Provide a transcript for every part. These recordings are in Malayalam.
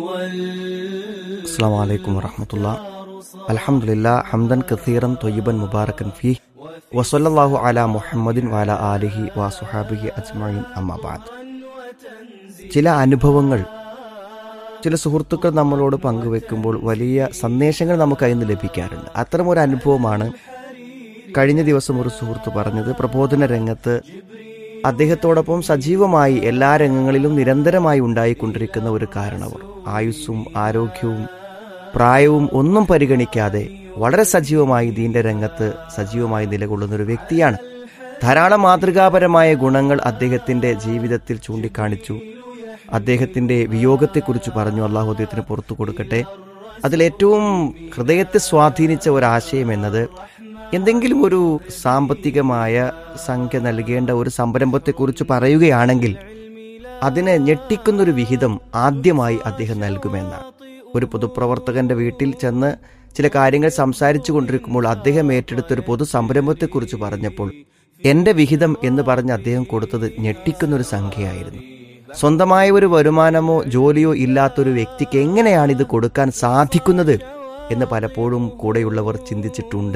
السلام عليكم ورحمة الله الحمد لله حمدا كثيرا طيبا مباركا فيه وصلى الله على محمد وعلى آله وصحابه أجمعين أما بعد ചില അനുഭവങ്ങൾ ചില സുഹൃത്തുക്കൾ നമ്മളോട് പങ്കുവെക്കുമ്പോൾ വലിയ സന്ദേശങ്ങൾ നമുക്ക് അതിൽ നിന്ന് ലഭിക്കാറുണ്ട് അത്തരമൊരു അനുഭവമാണ് കഴിഞ്ഞ ദിവസം ഒരു സുഹൃത്ത് പറഞ്ഞത് പ്രബോധന രംഗത്ത് അദ്ദേഹത്തോടൊപ്പം സജീവമായി എല്ലാ രംഗങ്ങളിലും നിരന്തരമായി ഉണ്ടായിക്കൊണ്ടിരിക്കുന്ന ഒരു കാരണവർ ആയുസ്സും ആരോഗ്യവും പ്രായവും ഒന്നും പരിഗണിക്കാതെ വളരെ സജീവമായി ദീന്റെ രംഗത്ത് സജീവമായി നിലകൊള്ളുന്ന ഒരു വ്യക്തിയാണ് ധാരാളം മാതൃകാപരമായ ഗുണങ്ങൾ അദ്ദേഹത്തിന്റെ ജീവിതത്തിൽ ചൂണ്ടിക്കാണിച്ചു അദ്ദേഹത്തിന്റെ വിയോഗത്തെക്കുറിച്ച് പറഞ്ഞു അള്ളാഹു അദ്ദേഹത്തിന് പുറത്തു കൊടുക്കട്ടെ അതിലേറ്റവും ഹൃദയത്തെ സ്വാധീനിച്ച ഒരാശയം എന്നത് എന്തെങ്കിലും ഒരു സാമ്പത്തികമായ സംഖ്യ നൽകേണ്ട ഒരു സംരംഭത്തെക്കുറിച്ച് പറയുകയാണെങ്കിൽ അതിനെ ഞെട്ടിക്കുന്നൊരു വിഹിതം ആദ്യമായി അദ്ദേഹം നൽകുമെന്നാണ് ഒരു പൊതുപ്രവർത്തകന്റെ വീട്ടിൽ ചെന്ന് ചില കാര്യങ്ങൾ സംസാരിച്ചു കൊണ്ടിരിക്കുമ്പോൾ അദ്ദേഹം ഏറ്റെടുത്ത ഒരു പൊതു സംരംഭത്തെക്കുറിച്ച് പറഞ്ഞപ്പോൾ എന്റെ വിഹിതം എന്ന് പറഞ്ഞ് അദ്ദേഹം കൊടുത്തത് ഞെട്ടിക്കുന്നൊരു സംഖ്യയായിരുന്നു സ്വന്തമായ ഒരു വരുമാനമോ ജോലിയോ ഇല്ലാത്തൊരു വ്യക്തിക്ക് എങ്ങനെയാണ് ഇത് കൊടുക്കാൻ സാധിക്കുന്നത് എന്ന് പലപ്പോഴും കൂടെയുള്ളവർ ചിന്തിച്ചിട്ടുണ്ട്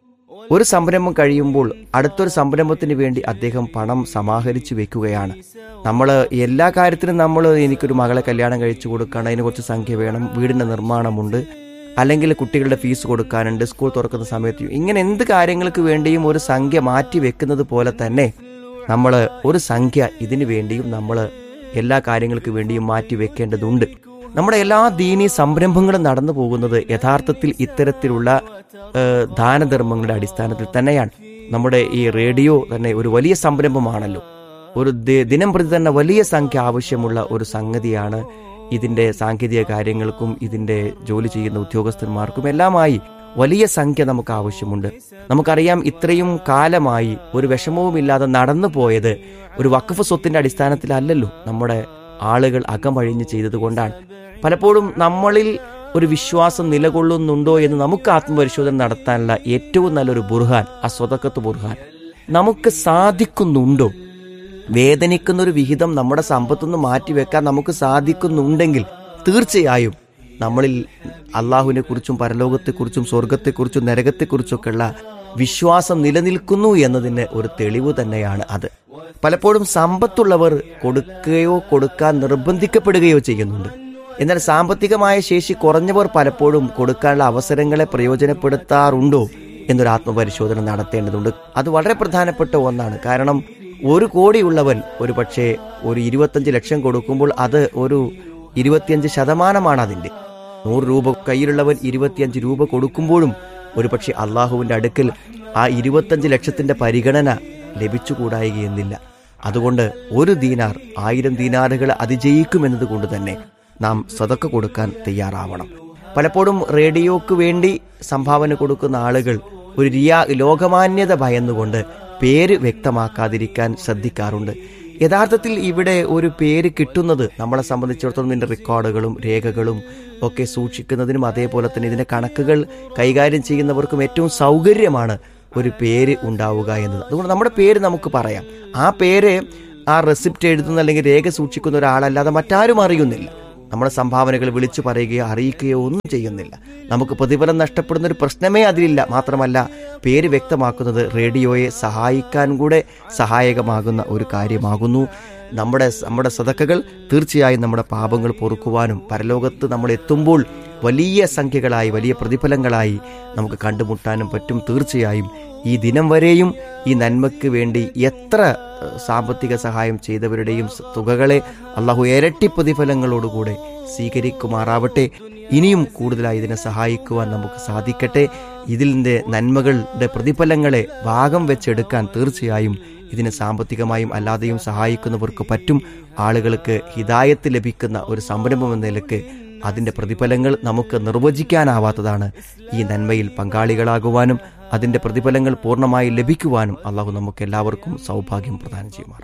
ഒരു സംരംഭം കഴിയുമ്പോൾ അടുത്തൊരു സംരംഭത്തിന് വേണ്ടി അദ്ദേഹം പണം സമാഹരിച്ചു വെക്കുകയാണ് നമ്മൾ എല്ലാ കാര്യത്തിനും നമ്മൾ എനിക്കൊരു മകളെ കല്യാണം കഴിച്ചു കൊടുക്കണം അതിന് കുറച്ച് സംഖ്യ വേണം വീടിന്റെ നിർമ്മാണമുണ്ട് അല്ലെങ്കിൽ കുട്ടികളുടെ ഫീസ് കൊടുക്കാനുണ്ട് സ്കൂൾ തുറക്കുന്ന സമയത്ത് ഇങ്ങനെ എന്ത് കാര്യങ്ങൾക്ക് വേണ്ടിയും ഒരു സംഖ്യ മാറ്റി വെക്കുന്നത് പോലെ തന്നെ നമ്മൾ ഒരു സംഖ്യ ഇതിനു വേണ്ടിയും നമ്മൾ എല്ലാ കാര്യങ്ങൾക്ക് വേണ്ടിയും മാറ്റി വെക്കേണ്ടതുണ്ട് നമ്മുടെ എല്ലാ ദീനീ സംരംഭങ്ങളും നടന്നു പോകുന്നത് യഥാർത്ഥത്തിൽ ഇത്തരത്തിലുള്ള ഏഹ്, ദാനധർമ്മങ്ങളുടെ അടിസ്ഥാനത്തിൽ തന്നെയാണ് നമ്മുടെ ഈ റേഡിയോ തന്നെ ഒരു വലിയ സംരംഭമാണല്ലോ ഒരു ദി- ദിനം പ്രതി തന്നെ വലിയ സംഖ്യ ആവശ്യമുള്ള ഒരു സംഗതിയാണ് ഇതിന്റെ സാങ്കേതിക കാര്യങ്ങൾക്കും ഇതിന്റെ ജോലി ചെയ്യുന്ന ഉദ്യോഗസ്ഥന്മാർക്കും എല്ലാമായി വലിയ സംഖ്യ നമുക്ക് ആവശ്യമുണ്ട് നമുക്കറിയാം ഇത്രയും കാലമായി ഒരു വിഷമവുമില്ലാതെ നടന്നു പോയത് ഒരു വഖഫ് സ്വത്തിന്റെ അടിസ്ഥാനത്തിലല്ലല്ലോ നമ്മുടെ ആളുകൾ അകമഴിഞ്ഞ് ചെയ്തതുകൊണ്ടാണ് പലപ്പോഴും നമ്മളിൽ ഒരു വിശ്വാസം നിലകൊള്ളുന്നുണ്ടോ എന്ന് നമുക്ക് ആത്മപരിശോധന നടത്താനുള്ള ഏറ്റവും നല്ലൊരു ബുർഹാൻ ആ സ്വതക്കത്ത് ബുർഹാൻ നമുക്ക് സാധിക്കുന്നുണ്ടോ വേദനിക്കുന്ന ഒരു വിഹിതം നമ്മുടെ സമ്പത്തുനിന്ന് മാറ്റിവെക്കാൻ നമുക്ക് സാധിക്കുന്നുണ്ടെങ്കിൽ തീർച്ചയായും നമ്മളിൽ അള്ളാഹുവിനെ കുറിച്ചും പരലോകത്തെക്കുറിച്ചും സ്വർഗത്തെക്കുറിച്ചും നരകത്തെക്കുറിച്ചൊക്കെയുള്ള വിശ്വാസം നിലനിൽക്കുന്നു എന്നതിന് ഒരു തെളിവ് തന്നെയാണ് അത് പലപ്പോഴും സമ്പത്തുള്ളവർ കൊടുക്കുകയോ കൊടുക്കാൻ നിർബന്ധിക്കപ്പെടുകയോ ചെയ്യുന്നുണ്ട് എന്നാൽ സാമ്പത്തികമായ ശേഷി കുറഞ്ഞവർ പലപ്പോഴും കൊടുക്കാനുള്ള അവസരങ്ങളെ പ്രയോജനപ്പെടുത്താറുണ്ടോ എന്നൊരു ആത്മപരിശോധന നടത്തേണ്ടതുണ്ട് അത് വളരെ പ്രധാനപ്പെട്ട ഒന്നാണ് കാരണം ഒരു കോടിയുള്ളവൻ ഒരു പക്ഷേ ഒരു ഇരുപത്തഞ്ച് ലക്ഷം കൊടുക്കുമ്പോൾ അത് ഒരു ഇരുപത്തിയഞ്ച് ശതമാനമാണ് അതിന്റെ നൂറ് രൂപ കയ്യിലുള്ളവൻ ഇരുപത്തിയഞ്ച് രൂപ കൊടുക്കുമ്പോഴും ഒരുപക്ഷെ അള്ളാഹുവിന്റെ അടുക്കൽ ആ ഇരുപത്തഞ്ച് ലക്ഷത്തിന്റെ പരിഗണന ലഭിച്ചുകൂടായികയെന്നില്ല അതുകൊണ്ട് ഒരു ദീനാർ ആയിരം ദീനാറുകൾ അതിജയിക്കുമെന്നത് കൊണ്ട് തന്നെ നാം സതക്ക കൊടുക്കാൻ തയ്യാറാവണം പലപ്പോഴും റേഡിയോക്ക് വേണ്ടി സംഭാവന കൊടുക്കുന്ന ആളുകൾ ഒരു റിയാ ലോകമാന്യത ഭയന്നുകൊണ്ട് പേര് വ്യക്തമാക്കാതിരിക്കാൻ ശ്രദ്ധിക്കാറുണ്ട് യഥാർത്ഥത്തിൽ ഇവിടെ ഒരു പേര് കിട്ടുന്നത് നമ്മളെ സംബന്ധിച്ചിടത്തോളം ഇതിന്റെ റെക്കോർഡുകളും രേഖകളും ഒക്കെ സൂക്ഷിക്കുന്നതിനും അതേപോലെ തന്നെ ഇതിന്റെ കണക്കുകൾ കൈകാര്യം ചെയ്യുന്നവർക്കും ഏറ്റവും സൗകര്യമാണ് ഒരു പേര് ഉണ്ടാവുക എന്നത് അതുകൊണ്ട് നമ്മുടെ പേര് നമുക്ക് പറയാം ആ പേര് ആ റെസിപ്റ്റ് എഴുതുന്ന അല്ലെങ്കിൽ രേഖ സൂക്ഷിക്കുന്ന ഒരാളല്ലാതെ മറ്റാരും അറിയുന്നില്ല നമ്മുടെ സംഭാവനകൾ വിളിച്ചു പറയുകയോ അറിയിക്കുകയോ ഒന്നും ചെയ്യുന്നില്ല നമുക്ക് പ്രതിഫലം നഷ്ടപ്പെടുന്ന ഒരു പ്രശ്നമേ അതിലില്ല മാത്രമല്ല പേര് വ്യക്തമാക്കുന്നത് റേഡിയോയെ സഹായിക്കാൻ കൂടെ സഹായകമാകുന്ന ഒരു കാര്യമാകുന്നു നമ്മുടെ നമ്മുടെ സതക്കകൾ തീർച്ചയായും നമ്മുടെ പാപങ്ങൾ പൊറുക്കുവാനും പരലോകത്ത് നമ്മൾ എത്തുമ്പോൾ വലിയ സംഖ്യകളായി വലിയ പ്രതിഫലങ്ങളായി നമുക്ക് കണ്ടുമുട്ടാനും പറ്റും തീർച്ചയായും ഈ ദിനം വരെയും ഈ നന്മയ്ക്ക് വേണ്ടി എത്ര ഏഹ്, സാമ്പത്തിക സഹായം ചെയ്തവരുടെയും സ- തുകകളെ അള്ളാഹു ഇരട്ടി പ്രതിഫലങ്ങളോടുകൂടെ സ്വീകരിക്കുമാറാവട്ടെ ഇനിയും കൂടുതലായി ഇതിനെ സഹായിക്കുവാൻ നമുക്ക് സാധിക്കട്ടെ ഇതിൻ്റെ നന്മകളുടെ പ്രതിഫലങ്ങളെ ഭാഗം വെച്ചെടുക്കാൻ തീർച്ചയായും ഇതിന് സാമ്പത്തികമായും അല്ലാതെയും സഹായിക്കുന്നവർക്ക് പറ്റും ആളുകൾക്ക് ഹിതായത്ത് ലഭിക്കുന്ന ഒരു സംരംഭം എന്ന നിലക്ക് അതിന്റെ പ്രതിഫലങ്ങൾ നമുക്ക് നിർവചിക്കാനാവാത്തതാണ് ഈ നന്മയിൽ പങ്കാളികളാകുവാനും അതിന്റെ പ്രതിഫലങ്ങൾ പൂർണ്ണമായി ലഭിക്കുവാനും അള്ളാഹു നമുക്ക് എല്ലാവർക്കും സൗഭാഗ്യം പ്രദാനം ചെയ്യുമാറാം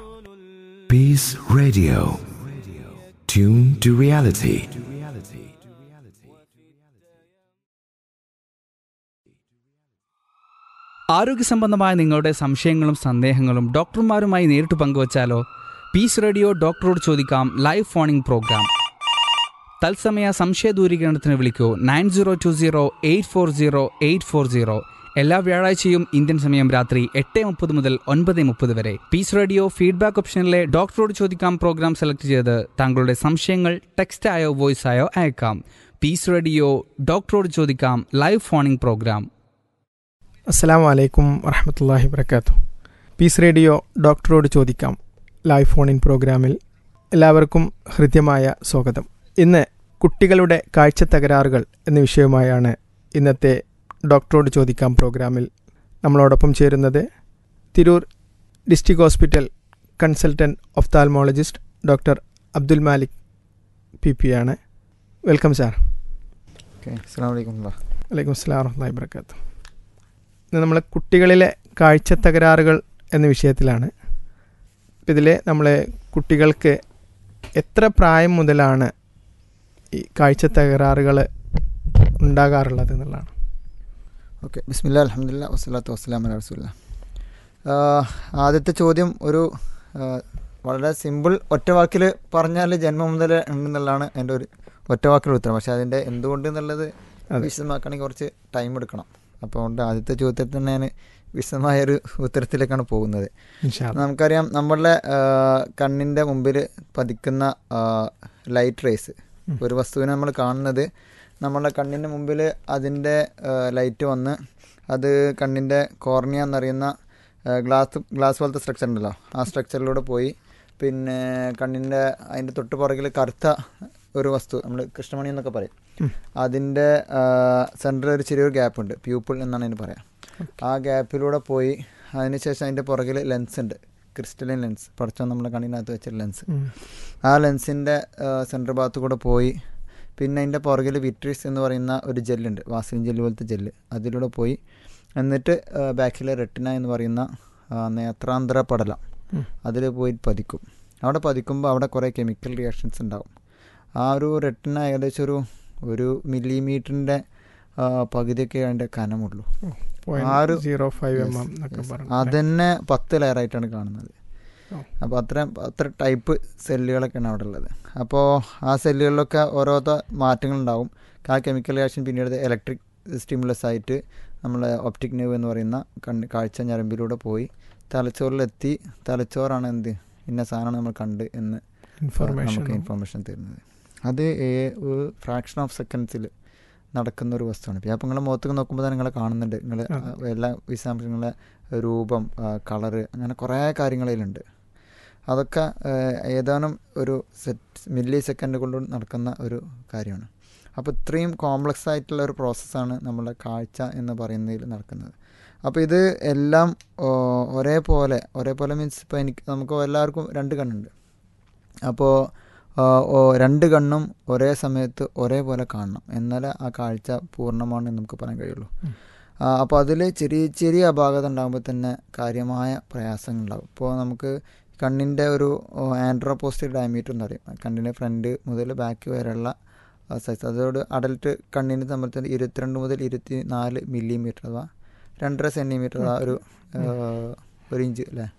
Peace Radio. Tune to reality. ആരോഗ്യസംബന്ധമായ നിങ്ങളുടെ സംശയങ്ങളും സന്ദേഹങ്ങളും ഡോക്ടർമാരുമായി നേരിട്ട് പങ്കുവച്ചാലോ പീസ് റേഡിയോ ഡോക്ടറോട് ചോദിക്കാം ലൈവ് ഫോണിംഗ് പ്രോഗ്രാം തത്സമയ സംശയ ദൂരീകരണത്തിന് വിളിക്കൂ nine zero two zero eight four zero eight four zero എല്ലാ വ്യാഴാഴ്ചയും ഇന്ത്യൻ സമയം രാത്രി എട്ട് മുപ്പത് മുതൽ ഒൻപത് മുപ്പത് വരെ പീസ് റേഡിയോ ഫീഡ്ബാക്ക് ഓപ്ഷനിലെ ഡോക്ടറോട് ചോദിക്കാം പ്രോഗ്രാം സെലക്ട് ചെയ്ത് താങ്കളുടെ സംശയങ്ങൾ ടെക്സ്റ്റ് ആയോ വോയിസ് ആയോ അയക്കാം പീസ് റേഡിയോ ഡോക്ടറോട് ചോദിക്കാം ലൈവ് ഫോണിംഗ് പ്രോഗ്രാം അസ്സാം വലൈക്കും വറഹമത്തല്ലാഹി വർക്കാത്തു പീസ് റേഡിയോ ഡോക്ടറോട് ചോദിക്കാം ലൈവ് ഫോൺ ഇൻ പ്രോഗ്രാമിൽ എല്ലാവർക്കും ഹൃദ്യമായ സ്വാഗതം ഇന്ന് കുട്ടികളുടെ കാഴ്ച തകരാറുകൾ എന്ന വിഷയവുമായാണ് ഇന്നത്തെ ഡോക്ടറോട് ചോദിക്കാം പ്രോഗ്രാമിൽ നമ്മളോടൊപ്പം ചേരുന്നത് Tirur district hospital consultant ophthalmologist doctor Abdul Malik P P ആണ് വെൽക്കം സാർ ഓക്കെ അസ്സാം വലൈക്കും വലൈക്കും അസ്സലാം വറഹ്മത്തുള്ളാഹി വബറകാത്ത് ഇന്ന് നമ്മൾ കുട്ടികളിലെ കാഴ്ച തകരാറുകൾ എന്ന വിഷയത്തിലാണ് ഇതിൽ നമ്മൾ കുട്ടികൾക്ക് എത്ര പ്രായം മുതലാണ് ഈ കാഴ്ച തകരാറുകൾ ഉണ്ടാകാറുള്ളത് എന്നുള്ളതാണ് ഓക്കെ ബിസ്മില്ല അലഹമില്ല വസ്സലാത്തു വസ്സലാം അല റസൂല്ല ആദ്യത്തെ ചോദ്യം ഒരു ആ, വളരെ സിമ്പിൾ ഒറ്റ വാക്കിൽ പറഞ്ഞാൽ ജന്മം മുതൽ ഉണ്ടെന്നുള്ളതാണ് എൻ്റെ ഒരു ഒറ്റ വാക്കിലുള്ള ഉത്തരം പക്ഷേ അതിൻ്റെ എന്തുകൊണ്ട് എന്നുള്ളത് അതെ. വിശദമാക്കണമെങ്കിൽ കുറച്ച് ടൈം എടുക്കണം അപ്പോൾ അതുകൊണ്ട് ആദ്യത്തെ ചോദ്യത്തിൽ തന്നെ ഞാൻ വിശദമായൊരു ഉത്തരത്തിലേക്കാണ് പോകുന്നത് ഇൻഷാ അല്ലാ. നമുക്കറിയാം നമ്മളുടെ കണ്ണിൻ്റെ മുമ്പിൽ പതിക്കുന്ന ലൈറ്റ് റേസ് ഉം. ഒരു വസ്തുവിനെ നമ്മൾ കാണുന്നത് നമ്മളുടെ കണ്ണിൻ്റെ മുമ്പിൽ അതിൻ്റെ ലൈറ്റ് വന്ന് അത് കണ്ണിൻ്റെ കോർണിയ എന്നറിയുന്ന ഗ്ലാസ് ഗ്ലാസ് പോലത്തെ സ്ട്രക്ചർ ഉണ്ടല്ലോ ആ സ്ട്രക്ചറിലൂടെ പോയി പിന്നെ കണ്ണിൻ്റെ അതിൻ്റെ തൊട്ട് പുറകിൽ കറുത്ത ഒരു വസ്തു നമ്മൾ കൃഷ്ണമണി എന്നൊക്കെ പറയും ഉം. അതിൻ്റെ സെൻറ്ററിൽ ഒരു ചെറിയൊരു ഗ്യാപ്പ് ഉണ്ട് പ്യൂപ്പിൾ എന്നാണ് അതിന് പറയാം ആ ഗ്യാപ്പിലൂടെ പോയി അതിനുശേഷം അതിൻ്റെ പുറകിൽ ലെൻസ് ഉണ്ട് ക്രിസ്റ്റലിൻ ലെൻസ് പഠിച്ചോ നമ്മുടെ കണ്ണിനകത്ത് വെച്ചൊരു ലെൻസ് ഉം. ആ ലെൻസിൻ്റെ സെൻറ്റർ ഭാഗത്ത് കൂടെ പോയി പിന്നെ അതിൻ്റെ പുറകിൽ വിട്രീസ് എന്ന് പറയുന്ന ഒരു ജെല്ലുണ്ട് വാസലിൻ ജെല്ല് പോലത്തെ ജെല്ല് അതിലൂടെ പോയി എന്നിട്ട് ബാക്കിലെ റെട്ടിന എന്ന് പറയുന്ന ആ, നേത്രാന്തര പടലം ഉം. അതിൽ പോയി പതിക്കും അവിടെ പതിക്കുമ്പോൾ അവിടെ കുറേ കെമിക്കൽ റിയാക്ഷൻസ് ഉണ്ടാവും ആ ഒരു റെട്ടിന ഏകദേശം ഒരു ഒരു മില്ലിമീറ്ററിൻ്റെ പകുതിയൊക്കെ അതിൻ്റെ കനമുള്ളൂ പോയിന്റ് ആറ് zero five M Yes, M എന്നൊക്കെ yes. പറഞ്ഞു അതന്നെ പത്ത് ലെയറായിട്ടാണ് കാണുന്നത് ഓ. അപ്പോൾ അത്ര അത്ര ടൈപ്പ് സെല്ലുകളൊക്കെയാണ് അവിടെ ഉള്ളത് അപ്പോൾ ആ സെല്ലുകളിലൊക്കെ ഓരോ മാറ്റങ്ങളുണ്ടാവും ആ കെമിക്കൽ റിയാക്ഷൻ പിന്നീട് ഇലക്ട്രിക് സ്റ്റിമുലസ് ആയിട്ട് നമ്മളെ ഒപ്റ്റിക് നെവ് എന്ന് പറയുന്ന കണ്ണ് കാഴ്ച ഞരമ്പിലൂടെ പോയി തലച്ചോറിലെത്തി തലച്ചോറാണ് എന്ത് ഇന്ന സാധനമാണ് നമ്മൾ കണ്ട് എന്ന് ഇൻഫർമേഷൻ നമുക്ക് ഇൻഫർമേഷൻ തരുന്നത് അത് ഏ- ഒരു ഫ്രാക്ഷൻ ഓഫ് സെക്കൻഡ്സിൽ നടക്കുന്ന ഒരു വസ്തുവാണ് ഇപ്പം നിങ്ങളെ മുഖത്തേക്ക് നോക്കുമ്പോൾ തന്നെ നിങ്ങളെ കാണുന്നുണ്ട് നിങ്ങൾ അതെ. എല്ലാ വിശദാംശങ്ങളെ രൂപം കളറ് അങ്ങനെ കുറേ കാര്യങ്ങളിലുണ്ട് അതൊക്കെ ആ, ഏതാനും ഒരു സെറ്റ് മില്ലി സെക്കൻഡ് കൊണ്ട് നടക്കുന്ന ഒരു കാര്യമാണ് അപ്പോൾ ഇത്രയും കോംപ്ലക്സ് ആയിട്ടുള്ള ഒരു പ്രോസസ്സാണ് നമ്മുടെ കാഴ്ച എന്ന് പറയുന്നതിൽ നടക്കുന്നത് അപ്പോൾ ഇത് എല്ലാം ഓ, ഒരേപോലെ ഒരേപോലെ മീൻസ് ഇപ്പോൾ എനിക്ക് നമുക്ക് എല്ലാവർക്കും രണ്ട് കണ്ണുണ്ട് അപ്പോൾ ആ, ഓ, രണ്ട് കണ്ണും ഒരേ സമയത്ത് ഒരേപോലെ കാണണം എന്നാലേ ആ കാഴ്ച പൂർണ്ണമാണെന്ന് നമുക്ക് പറയാൻ കഴിയുള്ളൂ ഉം. അപ്പോൾ അതിൽ ചെറിയ ചെറിയ അപാകത ഉണ്ടാകുമ്പോൾ തന്നെ കാര്യമായ പ്രയാസങ്ങളുണ്ടാകും ഇപ്പോൾ നമുക്ക് കണ്ണിൻ്റെ ഒരു ആൻഡ്രോപോസിറ്റീവ് ഡയമീറ്റർ എന്ന് പറയും കണ്ണിൻ്റെ ഫ്രണ്ട് മുതൽ ബാക്ക് വരെയുള്ള സൈസ് അതോട് അഡൽട്ട് കണ്ണിന് തമ്മിൽ തന്നെ ഇരുപത്തിരണ്ട് മുതൽ ഇരുപത്തി നാല് മില്ലിമീറ്റർ അഥവാ രണ്ടര സെൻറ്റിമീറ്റർ അഥവാ ഒരു ആ, ഒരു ഇഞ്ച് അല്ലേ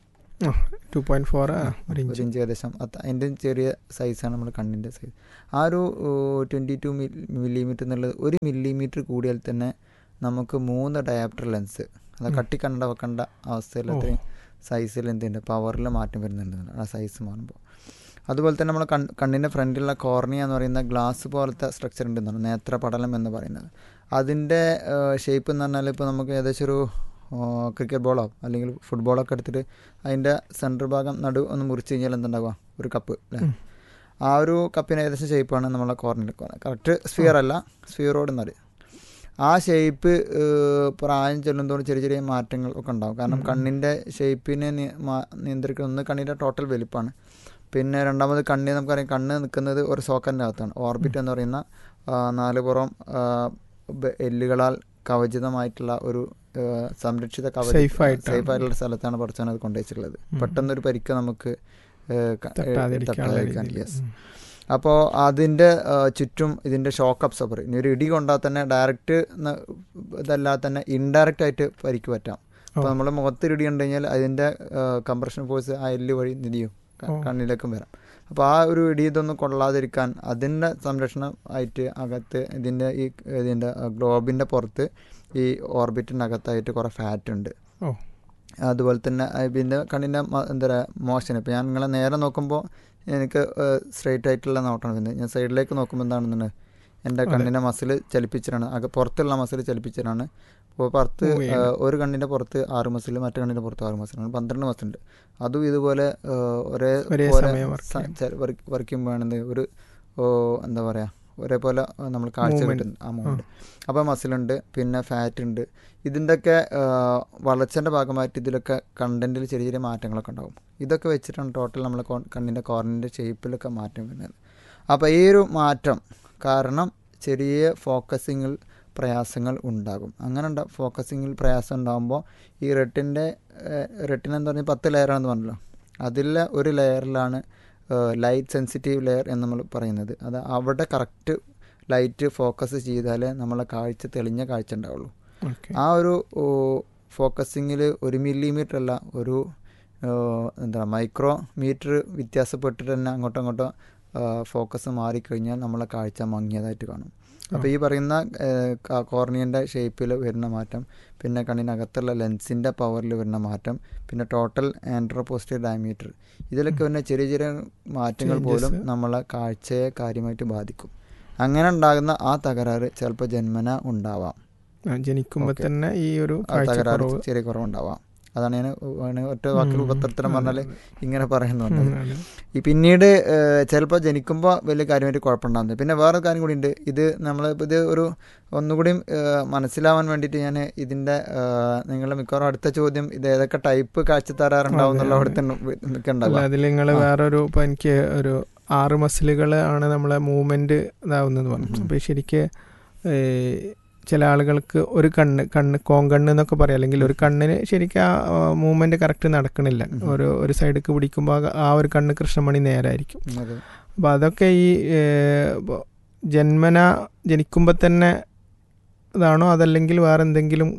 ടു പോയിന്റ് ഫോർ ഒരു ഒരു ഇഞ്ച് ഇഞ്ച് ഏകദേശം അത് അതിൻ്റെ ചെറിയ സൈസാണ് നമ്മുടെ കണ്ണിൻ്റെ സൈസ് ആ ഒരു ട്വൻറ്റി ടു മില്ലിമീറ്റർ എന്നുള്ളത് ഒരു മില്ലിമീറ്റർ കൂടിയാൽ തന്നെ നമുക്ക് മൂന്ന് ഡയാപ്റ്റർ ലെൻസ് അത് ഉം. കട്ടി കണ്ട വെക്കേണ്ട അവസ്ഥയിൽ ഓ. അത്രയും സൈസിൽ എന്തുണ്ട് പവറിൽ മാറ്റം വരുന്നുണ്ട് ആ സൈസ് മാറുമ്പോൾ അതുപോലെ തന്നെ നമ്മൾ കൺ കണ്ണിൻ്റെ ഫ്രണ്ടിലുള്ള കോർണിയ എന്ന് പറയുന്ന ഗ്ലാസ് പോലത്തെ സ്ട്രക്ചർ ഉണ്ടെന്നാണ് നേത്രപടലം എന്ന് പറയുന്നത് അതിൻ്റെ ഷേപ്പ് എന്ന് പറഞ്ഞാൽ ഇപ്പോൾ നമുക്ക് ഏകദേശം ഒരു ക്രിക്കറ്റ് ബോളോ അല്ലെങ്കിൽ ഫുട്ബോളൊക്കെ എടുത്തിട്ട് അതിൻ്റെ സെൻറ്റർ ഭാഗം നടു ഒന്ന് മുറിച്ച് കഴിഞ്ഞാൽ എന്തുണ്ടാവുക ഒരു കപ്പ് അല്ലേ ഉം. ആ ഒരു കപ്പിന് ഏകദേശം ഷേപ്പാണ് നമ്മളെ കോർണിൽ കറക്റ്റ് സ്ഫിയർ അല്ല സ്ഫിയറോട് എന്നറിയും ആ ഷേപ്പ് പ്രായം ചെല്ലുന്തോറും ചെറിയ ചെറിയ മാറ്റങ്ങൾ ഒക്കെ ഉണ്ടാവും കാരണം ഉം. കണ്ണിൻ്റെ ഷേപ്പിനെ നി- മാ- നിയന്ത്രിക്കുന്ന ഒന്ന് കണ്ണിൻ്റെ ടോട്ടൽ വലിപ്പമാണ് പിന്നെ രണ്ടാമത് കണ്ണിന് നമുക്കറിയാം കണ്ണ് നിൽക്കുന്നത് ഒരു സോക്കറിൻ്റെ അകത്താണ് ഓർബിറ്റ് എന്ന് പറയുന്ന ആ, നാല് പുറം ആ, ബ- എല്ലുകളാൽ കവചിതമായിട്ടുള്ള ഒരു ആ, സംരക്ഷിത കവച Safe ആയിട്ടാണ്. സേഫ് ആയിട്ടുള്ള സ്ഥലത്താണ് പഠിച്ചാണ് അത് കൊണ്ടുവച്ചിട്ടുള്ളത് ഉം. പെട്ടെന്നൊരു പരിക്ക് നമുക്ക് ഏ, ക- ഏ, തട്ടാതിരിക്കാനുള്ള തട്ടാതിരിക്കാൻ രീതിയിൽ. യെസ് ഉം. അപ്പോൾ അതിൻ്റെ ആ, ചുറ്റും ഇതിൻ്റെ ഷോക്ക് അബ്സോർബർ ഇനി ഒരു ഇടി കൊണ്ടാൽ തന്നെ ഡയറക്റ്റ് ഇതല്ലാതെ തന്നെ ഇൻഡയറക്റ്റ് ആയിട്ട് പരിക്ക് പറ്റാം അപ്പോൾ ഓ. നമ്മൾ മുഖത്ത് ഇടി കണ്ടു കഴിഞ്ഞാൽ അതിൻ്റെ കംപ്രഷൻ ഫോഴ്സ് ആ എല്ല് വഴി നിധിയും ക- ഓ. കണ്ണിലേക്കും വരാം അപ്പോൾ ആ ഒരു ഇടി ഇതൊന്നും കൊള്ളാതിരിക്കാൻ അതിൻ്റെ സംരക്ഷണം ആയിട്ട് അകത്ത് ഇതിൻ്റെ ഈ ഇതിൻ്റെ ഗ്ലോബിൻ്റെ പുറത്ത് ഈ ഓർബിറ്റിൻ്റെ അകത്തായിട്ട് കുറേ ഫാറ്റ് ഉണ്ട് ഓ. അതുപോലെ തന്നെ ഇതിൻ്റെ കണ്ണിൻ്റെ മ- എന്താ പറയുക മോഷൻ ഇപ്പോൾ ഞാൻ നിങ്ങളെ നേരെ നോക്കുമ്പോൾ എനിക്ക് സ്ട്രെയിറ്റ് ആയിട്ടുള്ള നോട്ടമാണ് വരുന്നത് ഞാൻ സൈഡിലേക്ക് നോക്കുമ്പോൾ എന്താണെന്നുണ്ട് എൻ്റെ അതെ. കണ്ണിൻ്റെ മസിൽ ചലിപ്പിച്ചിട്ടാണ് അക പുറത്തുള്ള മസിൽ ചലിപ്പിച്ചിട്ടാണ് അപ്പോൾ പുറത്ത് Move ചെയ്യണം. ആ, ഒരു കണ്ണിൻ്റെ പുറത്ത് ആറ് മസിൽ മറ്റു കണ്ണിൻ്റെ പുറത്ത് ആറ് മസിലാണ് പന്ത്രണ്ട് മസിലുണ്ട് അതും ഇതുപോലെ ആ, ഒരേ ഒരേ പോലെ സമയം work സ- ചെയ്യും. ചെ- വർക്ക് വർക്ക് ചെയ്യുമ്പോഴാണ് ഒരു ഓ, എന്താ പറയുക ഒരേപോലെ നമ്മൾ കാഴ്ച Movement. കിട്ടുന്നു ആ മൂവ്മെൻറ്റ് അപ്പോൾ മസിലുണ്ട് പിന്നെ ഫാറ്റ് ഉണ്ട് ഇതിൻ്റെയൊക്കെ വളർച്ചൻ്റെ ഭാഗമായിട്ട് ഇതിലൊക്കെ കണ്ടൻറ്റിൽ ചെറിയ ചെറിയ മാറ്റങ്ങളൊക്കെ ഉണ്ടാകും ഇതൊക്കെ വെച്ചിട്ടാണ് ടോട്ടൽ നമ്മളെ കോ- കണ്ണിൻ്റെ കോർണിൻ്റെ ഷേപ്പിലൊക്കെ മാറ്റം വരുന്നത് അപ്പോൾ ഈ ഒരു മാറ്റം കാരണം ചെറിയ ഫോക്കസിങ്ങിൽ പ്രയാസങ്ങൾ ഉണ്ടാകും അങ്ങനെ ഉണ്ടാ ഫോക്കസിങ്ങിൽ പ്രയാസം ഉണ്ടാകുമ്പോൾ ഈ റെട്ടിൻ്റെ റെട്ടിൻ എന്ന് പറഞ്ഞാൽ പത്ത് ലെയറാണെന്ന് പറഞ്ഞല്ലോ അതിലെ ഒരു ലെയറിലാണ് ലൈറ്റ് സെൻസിറ്റീവ് ലെയർ എന്ന് നമ്മൾ പറയുന്നത് അത് അവിടെ കറക്റ്റ് ലൈറ്റ് ഫോക്കസ് ചെയ്താലേ നമ്മളെ കാഴ്ച തെളിഞ്ഞ കാഴ്ച ഉണ്ടാവുള്ളൂ ഓക്കെ ആ ഒരു ഫോക്കസിങ്ങിൽ ഒരു മില്ലിമീറ്റർ അല്ല ഒരു ഓ, എന്താ മൈക്രോ മീറ്റർ വ്യത്യാസപ്പെട്ടിട്ട് തന്നെ അങ്ങോട്ടും ഇങ്ങോട്ടും ഫോക്കസ് മാറിക്കഴിഞ്ഞാൽ നമ്മളെ കാഴ്ച മങ്ങിയതായിട്ട് കാണും അപ്പോൾ ഈ പറയുന്ന കോർണിയൻ്റെ ഷേപ്പിൽ വരുന്ന മാറ്റം പിന്നെ കണ്ണിനകത്തുള്ള ലെൻസിൻ്റെ പവറിൽ വരുന്ന മാറ്റം പിന്നെ ടോട്ടൽ ആൻഡ്രോപോസ്റ്റർ ഡയമീറ്റർ ഇതിലൊക്കെ വരുന്ന ചെറിയ ചെറിയ മാറ്റങ്ങൾ പോലും Changes. നമ്മളെ കാഴ്ചയെ കാര്യമായിട്ട് ബാധിക്കും അങ്ങനെ ഉണ്ടാകുന്ന ആ തകരാറ് ചിലപ്പോൾ ജന്മന ഉണ്ടാവാം ജനിക്കുമ്പോൾ Okay. തന്നെ ഈ ഒരു ആ തകരാറ് കാഴ്ചക്കുറവ് ചെറിയ കുറവുണ്ടാവാം അതാണ് ഞാൻ ആണ് ഒറ്റ വാക്കിൽ ഉം. ഉപത്രത്തരം പറഞ്ഞാൽ അതെ, ഇങ്ങനെ പറയുന്നു ഉം, വന്നത് അതെ. ഈ പിന്നീട് ചിലപ്പോൾ ജനിക്കുമ്പോൾ വലിയ കാര്യമായിട്ട് കുഴപ്പമുണ്ടാകുന്നത് പിന്നെ വേറെ കാര്യം കൂടി ഉണ്ട് ഇത് നമ്മൾ ഇത് ഒരു ഒന്നുകൂടിയും ഏഹ്, മനസ്സിലാവാൻ വേണ്ടിയിട്ട് ഞാൻ ഇതിൻ്റെ നിങ്ങളുടെ മിക്കവാറും അടുത്ത ചോദ്യം ഇത് ഏതൊക്കെ ടൈപ്പ് കാഴ്ച തരാറുണ്ടാവും എന്നുള്ള അതെ, അവിടെ തന്നെ അല്ല നിൽക്കണ്ടാവും അതിൽ നിങ്ങൾ ആ. വേറൊരു ഇപ്പൊ എനിക്ക് ഒരു ആറ് മസിലുകൾ ആണ് നമ്മളെ മൂവ്മെന്റ് ഇതാവുന്നത് പറഞ്ഞു ഉം. അപ്പൊ ശരിക്ക് ഏ, ചില ആളുകൾക്ക് ഒരു കണ്ണ് കണ്ണ് കോങ്കണ്ണ് എന്നൊക്കെ പറയാം അല്ലെങ്കിൽ ഒരു കണ്ണിന് ശരിക്കും ആ മൂവ്മെന്റ് കറക്റ്റ് നടക്കണില്ല ഉം. ഒരു ഒരു സൈഡിലേക്ക് പിടിക്കുമ്പോൾ ആ ഒരു കണ്ണ് കൃഷ്ണമണി നേരായിരിക്കും അതെ. അപ്പോൾ അതൊക്കെ ഈ ഏ, ഇപ്പൊ ജന്മന ജനിക്കുമ്പോൾ തന്നെ ഇതാണോ അതല്ലെങ്കിൽ വേറെ എന്തെങ്കിലും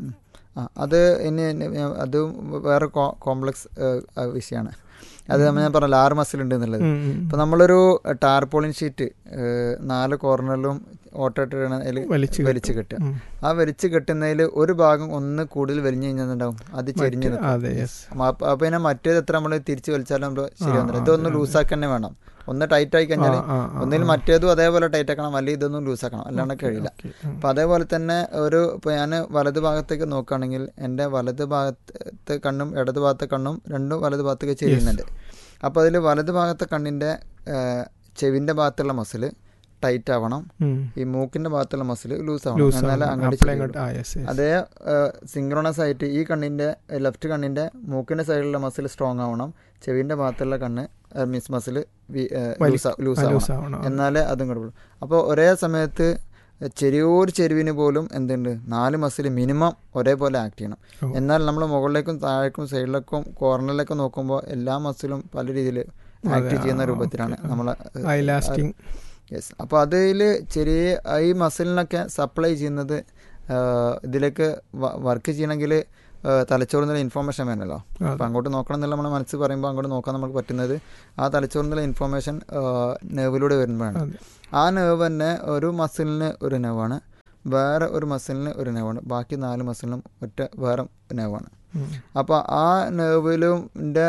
ആ അത് ഇനി ഇനി അത് വേറെ കോംപ്ലക്സ് വിഷയമാണ് അത് നമ്മൾ ഞാൻ പറഞ്ഞല്ലോ ആറ് മസിൽ ഉണ്ട് എന്നുള്ളത് ഉം, ഉം. ഇപ്പം നമ്മളൊരു ടാർപോളിൻ ഷീറ്റ് നാല് കോർണറിലും ഓട്ടോട്ടാണ് അതിൽ വലിച്ചു വലിച്ചു കെട്ടുക ഉം. ആ വലിച്ചു കെട്ടുന്നതിൽ ഒരു ഭാഗം ഒന്ന് കൂടുതൽ വലിഞ്ഞു കഴിഞ്ഞാൽ അത് ചെരിഞ്ഞ് മറ്റ്- അതെ യെസ് അപ്പൊ പിന്നെ മറ്റേത് എത്ര നമ്മൾ തിരിച്ച് വലിച്ചാലും നമ്മൾ ശരിയാവുന്നില്ല ആ, ഇതൊന്ന് അതെ, ലൂസാക്കി തന്നെ വേണം ഒന്ന് ടൈറ്റ് ആയി കഴിഞ്ഞാൽ ഒന്നിൽ മറ്റേതും അതേപോലെ ടൈറ്റ് ആക്കണം അല്ലെങ്കിൽ ഇതൊന്നും ലൂസാക്കണം അല്ലാണ്ട് കഴിയില്ല അപ്പം അതേപോലെ തന്നെ ഒരു ഇപ്പോൾ ഞാൻ വലത് ഭാഗത്തേക്ക് നോക്കുകയാണെങ്കിൽ എൻ്റെ വലത് ഭാഗത്തെ കണ്ണും ഇടത് ഭാഗത്തെ കണ്ണും രണ്ടും വലത് ഭാഗത്തേക്ക് ചെയ്യുന്നുണ്ട് അപ്പോൾ അതിൽ വലത് ഭാഗത്തെ കണ്ണിൻ്റെ ചെവിൻ്റെ ഭാഗത്തുള്ള മസിൽ ടൈറ്റ് ആവണം ഈ മൂക്കിൻ്റെ ഭാഗത്തുള്ള മസിൽ ലൂസ് ആവണം ലൂസ് എന്നാലേ അങ്ങോട്ട് ചെയ്യുള്ളൂ. ആ യെസ് അതേ സിങ്ക്രോണസ് ആയിട്ട് ഈ കണ്ണിൻ്റെ ലെഫ്റ്റ് കണ്ണിൻ്റെ മൂക്കിൻ്റെ സൈഡിലുള്ള മസിൽ സ്ട്രോങ് ആവണം ചെവിൻ്റെ ഭാഗത്തുള്ള കണ്ണ് മിസ് മസിൽ ലൂസ് ലൂസ് ആവണം ലൂസ് ആവണം എന്നാലേ അതും കൂടെ അപ്പോൾ ഒരേ സമയത്ത് ചെറിയൊരു ചെരുവിന് പോലും എന്തുണ്ട് നാല് മസിൽ മിനിമം ഒരേപോലെ ആക്ട് ചെയ്യണം ഓ. എന്നാൽ നമ്മൾ മുകളിലേക്കും താഴേക്കും സൈഡിലേക്കും കോർണറിലേക്കും നോക്കുമ്പോൾ എല്ലാ മസിലും പല രീതിയിൽ ആക്ട് അതെ, ചെയ്യുന്ന ആ, രൂപത്തിലാണ് ഓക്കെ. നമ്മൾ ഐ ലാസ്റ്റിംഗ് യെസ് അപ്പോൾ അതിൽ ചെറിയ ഈ മസിലിനൊക്കെ സപ്ലൈ ചെയ്യുന്നത് ആ, ഇതിലേക്ക് വർക്ക് ചെയ്യണമെങ്കിൽ തലച്ചോറിൽ ഇൻഫോർമേഷൻ വേണമല്ലോ അപ്പോൾ അങ്ങോട്ട് നോക്കണം എന്നുള്ള നമ്മുടെ മനസ്സ് പറയുമ്പോൾ അങ്ങോട്ട് നോക്കാൻ നമുക്ക് പറ്റുന്നത് ആ തലച്ചോറിനുള്ള ഇൻഫോർമേഷൻ നെർവിലൂടെ വരുമ്പോഴാണ് അതെ. ആ നെർവ് തന്നെ ഒരു മസിലിന് ഒരു നെർവാണ് വേറെ ഒരു മസിലിന് ഒരു നെർവാണ് ബാക്കി നാല് മസിലിനും ഒറ്റ വേറെ നെർവാണ് അപ്പോൾ ആ നെർവിലും എന്താ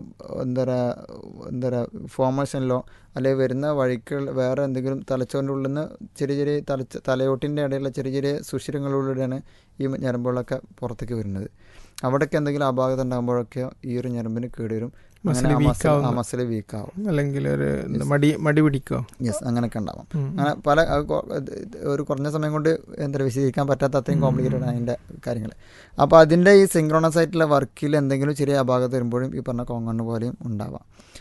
പറയുക എന്താ പറയുക ഫോർമേഷനിലോ അല്ലെങ്കിൽ വരുന്ന വഴികൾ വേറെ എന്തെങ്കിലും തലച്ചോറിൻ്റെ ഉള്ളിൽ നിന്ന് ചെറിയ ചെറിയ തലച്ച തലയോട്ടിൻ്റെ ഇടയിലുള്ള ചെറിയ ചെറിയ സുഷിരങ്ങളിലൂടെയാണ് ഈ ഞരമ്പുകളൊക്കെ പുറത്തേക്ക് വരുന്നത് അവിടേക്ക് എന്തെങ്കിലും അപാകത ഉണ്ടാകുമ്പോഴൊക്കെ ഈ ഒരു ഞരമ്പിന് കേടുവരും അങ്ങനെ മസിൽ ആ വീക്ക് മസിൽ ആ ആവുന്നു മസിൽ വീക്കാവും അല്ലെങ്കിൽ ഒരു എന്താ മടി മടി പിടിക്കോ യെസ് അങ്ങനെയൊക്കെ ഉണ്ടാവാം ഉം. അങ്ങനെ പല അത് കൊ- ഇത് ഒരു കുറഞ്ഞ സമയം കൊണ്ട് എന്താ വിശദീകരിക്കാൻ പറ്റാത്ത അത്രയും കോംപ്ലിക്കേറ്റഡ് ആണ് അതിൻ്റെ കാര്യങ്ങൾ അപ്പോൾ അതിൻ്റെ ഈ സിങ്ക്രോണസ് ആയിട്ടുള്ള വർക്കിൽ എന്തെങ്കിലും ചെറിയ അപാകത വരുമ്പോഴും ഈ പറഞ്ഞ കോങ്കണ്ണ് പോലെയും ഉണ്ടാവാം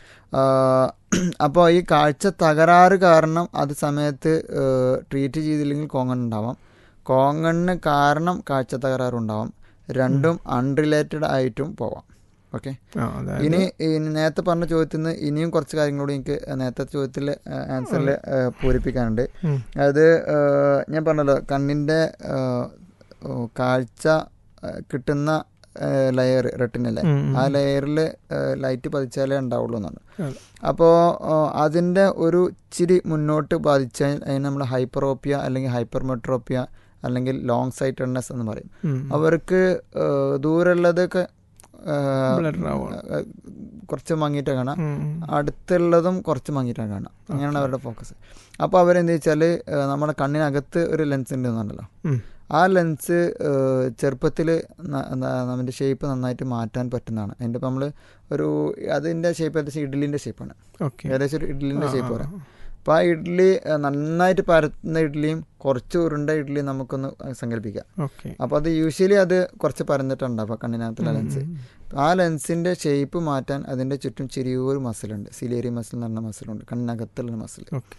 അപ്പോൾ ഈ കാഴ്ച തകരാറ് കാരണം അത് സമയത്ത് ട്രീറ്റ് ചെയ്തില്ലെങ്കിൽ കോങ്കണ്ണ് ഉണ്ടാവാം കോങ്കണ്ണ് കാരണം കാഴ്ച തകരാറുണ്ടാവാം രണ്ടും അൺറിലേറ്റഡ് ആയിട്ടും പോവാം ഓക്കെ ആ, അതായത് ഇനി ഇനി നേരത്തെ പറഞ്ഞ ചോദ്യത്തിൽ നിന്ന് ഇനിയും കുറച്ച് കാര്യങ്ങളൂടി എനിക്ക് നേരത്തെ ചോദ്യത്തിൽ ആൻസറിൽ പൂരിപ്പിക്കാനുണ്ട് ഉം. അത് ഏഹ്, ഞാൻ പറഞ്ഞല്ലോ കണ്ണിൻ്റെ ഏഹ്, ഓ, കാഴ്ച ഏഹ്, കിട്ടുന്ന ലെയർ റെട്ടിനല്ലേ ഉം, ഉം. ആ ലെയറിൽ ലൈറ്റ് പതിച്ചാലേ ഉണ്ടാവുള്ളൂ എന്നാണ് അതെ. അപ്പോൾ അതിൻ്റെ ഒരു ഇച്ചിരി മുന്നോട്ട് ബാധിച്ചാൽ അതിന് നമ്മൾ ഹൈപ്പറോപ്പിയ അല്ലെങ്കിൽ ഹൈപ്പർമെട്രോപ്പിയ അല്ലെങ്കിൽ ലോങ് സൈറ്റഡ്നെസ് എന്ന് പറയും ഉം. അവർക്ക് ഏഹ്, ദൂരമുള്ളതൊക്കെ ഏഹ്, Blur ആവുക. ഏഹ്, കുറച്ച് മങ്ങിയിട്ട് കാണാം ഉം. അടുത്തുള്ളതും കുറച്ച് മങ്ങിയിട്ടാണ് കാണാം അങ്ങനെയാണ് അവരുടെ ഫോക്കസ് അപ്പോൾ അവരെന്ത് വെച്ചാൽ നമ്മുടെ കണ്ണിനകത്ത് ഒരു ലെൻസ് ഉണ്ട് എന്നുണ്ടല്ലോ ഉം. ആ ലെൻസ് ചെറുപ്പത്തിൽ നമ്മുടെ ഷേപ്പ് നന്നായിട്ട് മാറ്റാൻ പറ്റുന്നതാണ് അതിൻ്റെ ഇപ്പം നമ്മൾ ഒരു അതിൻ്റെ ഷേപ്പ് ഏകദേശം ഇഡ്ഡലിൻ്റെ ഷേപ്പാണ് ഓക്കെ ഏകദേശം ഒരു ഇഡ്ഡലിൻ്റെ ആ, ഷേപ്പ് ആ, പറയാം അപ്പോൾ ആ ഇഡ്ഡലി ഏഹ്, നന്നായിട്ട് പരത്തുന്ന ഇഡ്ഡലിയും കുറച്ച് ഉരുണ്ട ഇഡ്ഡലിയും നമുക്കൊന്ന് സങ്കല്പിക്കാം ഓക്കെ അപ്പോൾ അത് യൂഷ്വലി അത് കുറച്ച് പരന്നിട്ടുണ്ടാവും കണ്ണിനകത്തുള്ള ലെൻസ് ആ ലെൻസിൻ്റെ ഷേപ്പ് മാറ്റാൻ അതിൻ്റെ ചുറ്റും ചെറിയൊരു മസിലുണ്ട് സിലേരി മസിൽ എന്ന് പറഞ്ഞ മസിലുണ്ട് കണ്ണിനകത്തുള്ള മസിൽ ഓക്കെ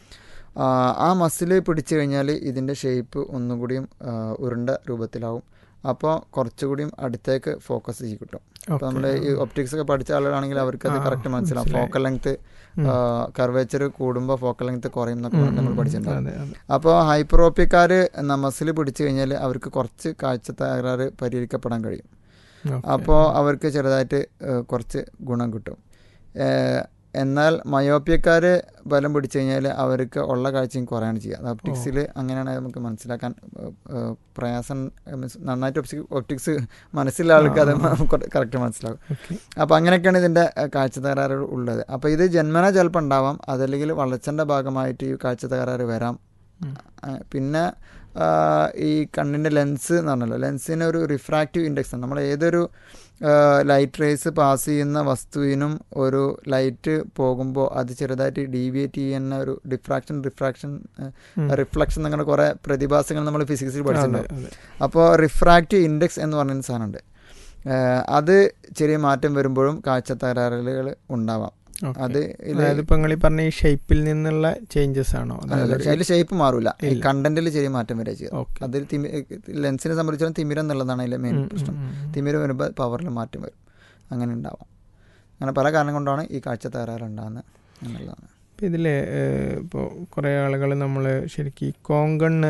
ആ മസിൽ പിടിച്ചു കഴിഞ്ഞാൽ ഇതിൻ്റെ ഷേപ്പ് ഒന്നുകൂടിയും ആ, ഉരുണ്ട രൂപത്തിലാവും അപ്പോൾ കുറച്ചുകൂടിയും അടുത്തേക്ക് ഫോക്കസ് ചെയ്ത് കിട്ടും അപ്പോൾ നമ്മൾ ഈ ഒപ്റ്റിക്സ് ഒക്കെ പഠിച്ച ആളുകളാണെങ്കിൽ അവർക്ക് അത് ആ, കറക്റ്റ് മനസ്സിലാവും മനസ്സിലായി. ഫോക്കൽ ലെങ്ത് കർവേച്ചർ കൂടുമ്പോൾ ഫോക്കൽ ലെങ്ത് കുറയും എന്നൊക്കെ നമ്മൾ പഠിച്ചിട്ടുണ്ടാവും അതെ അതെ അപ്പോൾ ഹൈപ്രോപ്പിക്കാർ മസിൽ പിടിച്ചു കഴിഞ്ഞാൽ അവർക്ക് കുറച്ച് കാഴ്ച തകരാറ് പരിഹരിക്കപ്പെടാൻ കഴിയും ഓക്കെ. അപ്പോൾ അവർക്ക് ചെറുതായിട്ട് ഏഹ്, കുറച്ച് ഗുണം കിട്ടും ഏഹ്, എന്നാൽ മയോപ്യക്കാർ ബലം പിടിച്ചു കഴിഞ്ഞാൽ അവർക്ക് ഉള്ള കാഴ്ചയും കുറയാണ് ചെയ്യുക അത് ഒപ്റ്റിക്സിൽ അങ്ങനെയാണ് നമുക്ക് മനസ്സിലാക്കാൻ ഏഹ്, ഏഹ്, പ്രയാസം മീൻസ് നന്നായിട്ട് ഒപ്റ്റിക്സ് ഒപ്റ്റിക്സ് മനസ്സിലുള്ള ആൾക്ക് അത് കറക്റ്റ് മനസ്സിലാകും ഓക്കെ. അപ്പോൾ അങ്ങനെയൊക്കെയാണ് ഇതിൻ്റെ ഏഹ്, കാഴ്ച തകരാറ് ഉള്ളത് അപ്പോൾ ഇത് ജന്മന ചിലപ്പോൾ ഉണ്ടാവാം അതല്ലെങ്കിൽ വളർച്ചൻ്റെ ഭാഗമായിട്ട് ഈ കാഴ്ച തകരാറ് വരാം ഉം. ആ, പിന്നെ ആ, ഈ കണ്ണിൻ്റെ ലെൻസ് എന്ന് പറഞ്ഞല്ലോ ലെൻസിന് ഒരു റിഫ്രാക്റ്റീവ് ഇൻഡെക്സ് ആണ് നമ്മൾ ഏതൊരു ലൈറ്റ് റേസ് പാസ് ചെയ്യുന്ന വസ്തുവിനും ഒരു ലൈറ്റ് പോകുമ്പോൾ അത് ചെറുതായിട്ട് ഡീവിയേറ്റ് ചെയ്യുന്ന ഒരു ഡിഫ്രാക്ഷൻ റിഫ്രാക്ഷൻ ഉം. റിഫ്ലക്ഷൻ അങ്ങനെ കുറേ പ്രതിഭാസങ്ങൾ നമ്മൾ ഫിസിക്സിൽ അതെ പഠിച്ചിട്ടുണ്ടാവും അതെ അപ്പോൾ റിഫ്രാക്റ്റീവ് ഇൻഡെക്സ് എന്ന് പറയുന്ന സാധനമുണ്ട് ഏഹ് അത് ചെറിയ മാറ്റം വരുമ്പോഴും കാഴ്ച തകരാറുകൾ ഉണ്ടാവാം ഓക്കെ. അത് അതായത് ഇപ്പൊ നിങ്ങൾ ഈ പറഞ്ഞ ഈ ഷേപ്പിൽ നിന്നുള്ള ചേഞ്ചസ് ആണോ അതായത് അതിൽ ഷേപ്പ് മാറൂല ഈ ഇല്ല. കണ്ടന്റിൽ ചെറിയ മാറ്റം വരെ ചെയ്യുക ഓക്കെ. അതിൽ തിമി ലെൻസിനെ സംബന്ധിച്ചിടത്തോളം തിമിരം എന്നുള്ളതാണ് അതിലെ മെയിൻ ഉം, പ്രശ്നം ഉം, ഉം. തിമിരം വരുമ്പോൾ പവറിൽ മാറ്റം വരും അങ്ങനെ ഉണ്ടാവാം അങ്ങനെ പല കാരണം കൊണ്ടാണ് ഈ കാഴ്ച തകരാറ് ഉണ്ടാകുന്നത് എന്നുള്ളതാണ് ഇപ്പം ഇതിൽ ഇപ്പോൾ കുറേ ആളുകൾ നമ്മൾ ശരിക്കും ഈ കോങ്കണ്ണ്